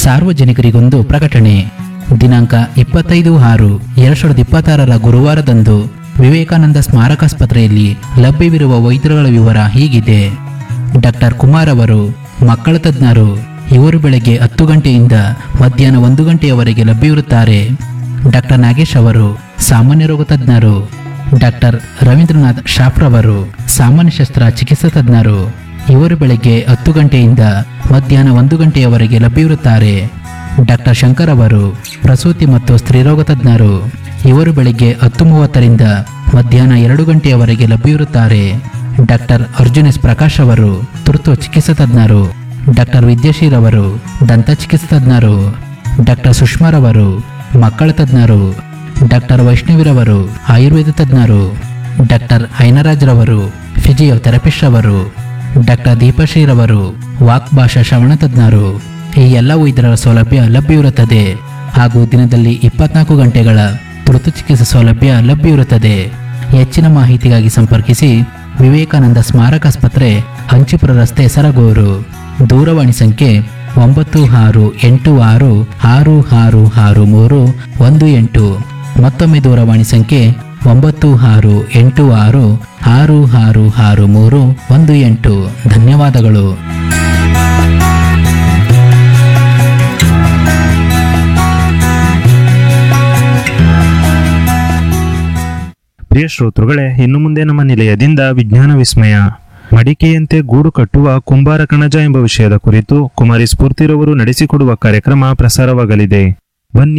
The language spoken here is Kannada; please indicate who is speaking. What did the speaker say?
Speaker 1: ಸಾರ್ವಜನಿಕರಿಗೊಂದು ಪ್ರಕಟಣೆ ದಿನಾಂಕ ಇಪ್ಪತ್ತೈದು ಆರು ಎರಡ್ ಸಾವಿರದ ಇಪ್ಪತ್ತಾರರ ಗುರುವಾರದಂದು ವಿವೇಕಾನಂದ ಸ್ಮಾರಕಾಸ್ಪತ್ರೆಯಲ್ಲಿ ಲಭ್ಯವಿರುವ ವೈದ್ಯರುಗಳ ವಿವರ ಹೀಗಿದೆ ಡಾಕ್ಟರ್ ಕುಮಾರ್ ಅವರು ಮಕ್ಕಳ ತಜ್ಞರು ಇವರು ಬೆಳಗ್ಗೆ ಹತ್ತು ಗಂಟೆಯಿಂದ ಮಧ್ಯಾಹ್ನ ಒಂದು ಗಂಟೆಯವರೆಗೆ ಲಭ್ಯವಿರುತ್ತಾರೆ ಡಾಕ್ಟರ್ ನಾಗೇಶ್ ಅವರು ಸಾಮಾನ್ಯ ರೋಗ ತಜ್ಞರು ಡಾಕ್ಟರ್ ರವೀಂದ್ರನಾಥ್ ಶಾಫ್ರವರು ಸಾಮಾನ್ಯ ಶಸ್ತ್ರ ಚಿಕಿತ್ಸಾ ತಜ್ಞರು ಇವರು ಬೆಳಗ್ಗೆ ಹತ್ತು ಗಂಟೆಯಿಂದ ಮಧ್ಯಾಹ್ನ ಒಂದು ಗಂಟೆಯವರೆಗೆ ಲಭ್ಯವಿರುತ್ತಾರೆ ಡಾಕ್ಟರ್ ಶಂಕರ್ ಅವರು ಪ್ರಸೂತಿ ಮತ್ತು ಸ್ತ್ರೀರೋಗ ತಜ್ಞರು ಇವರು ಬೆಳಗ್ಗೆ ಹತ್ತು ಮೂವತ್ತರಿಂದ ಮಧ್ಯಾಹ್ನ ಎರಡು ಗಂಟೆಯವರೆಗೆ ಲಭ್ಯವಿರುತ್ತಾರೆ ಡಾಕ್ಟರ್ ಅರ್ಜುನ್ ಎಸ್ ಪ್ರಕಾಶ್ ಅವರು ತುರ್ತು ಚಿಕಿತ್ಸಾ ತಜ್ಞರು ಡಾಕ್ಟರ್ ವಿದ್ಯಾಶೀಲ್ ಅವರು ದಂತ ಚಿಕಿತ್ಸಾ ತಜ್ಞರು ಡಾಕ್ಟರ್ ಸುಷ್ಮಾರವರು ಮಕ್ಕಳ ತಜ್ಞರು ಡಾಕ್ಟರ್ ವೈಷ್ಣವಿರವರು ಆಯುರ್ವೇದ ತಜ್ಞರು ಡಾಕ್ಟರ್ ಐನರಾಜ್ರವರು ಫಿಸಿಯೋಥೆರಪಿಸ್ಟ್ ಅವರು ಡಾಕ್ಟರ್ ದೀಪಶ್ರೀರವರು ವಾಕ್ ಭಾಷಾ ಶ್ರವಣ ತಜ್ಞರು ಈ ಎಲ್ಲ ವೈದ್ಯರ ಸೌಲಭ್ಯ ಲಭ್ಯವಿರುತ್ತದೆ ಹಾಗೂ ದಿನದಲ್ಲಿ ಇಪ್ಪತ್ನಾಲ್ಕು ಗಂಟೆಗಳ ತುರ್ತು ಚಿಕಿತ್ಸಾ ಸೌಲಭ್ಯ ಲಭ್ಯವಿರುತ್ತದೆ ಹೆಚ್ಚಿನ ಮಾಹಿತಿಗಾಗಿ ಸಂಪರ್ಕಿಸಿ ವಿವೇಕಾನಂದ ಸ್ಮಾರಕಾಸ್ಪತ್ರೆ ಹಂಚಿಪುರ ರಸ್ತೆ ಸರಗೂರು ದೂರವಾಣಿ ಸಂಖ್ಯೆ ಒಂಬತ್ತು ಆರು ಎಂಟು ಆರು ಆರು ಆರು ಆರು ಮೂರು ಒಂದು ಎಂಟು ಮತ್ತೊಮ್ಮೆ ದೂರವಾಣಿ ಸಂಖ್ಯೆ ಒಂಬತ್ತು ಆರು ಎಂಟು ಆರು ಆರು ಆರು ಆರು ಮೂರು ಒಂದು ಎಂಟು ಧನ್ಯವಾದಗಳು
Speaker 2: ಪ್ರಿಯ ಶ್ರೋತೃಗಳೇ ಇನ್ನು ಮುಂದೆ ನಮ್ಮ ನಿಲಯದಿಂದ ವಿಜ್ಞಾನ ವಿಸ್ಮಯ ಮಡಿಕೆಯಂತೆ ಗೂಡು ಕಟ್ಟುವ ಕುಂಬಾರ ಕಣಜ ಎಂಬ ವಿಷಯದ ಕುರಿತು ಕುಮಾರಿ ಸ್ಫೂರ್ತಿರವರು ನಡೆಸಿಕೊಡುವ ಕಾರ್ಯಕ್ರಮ ಪ್ರಸಾರವಾಗಲಿದೆ ಬನ್ನಿ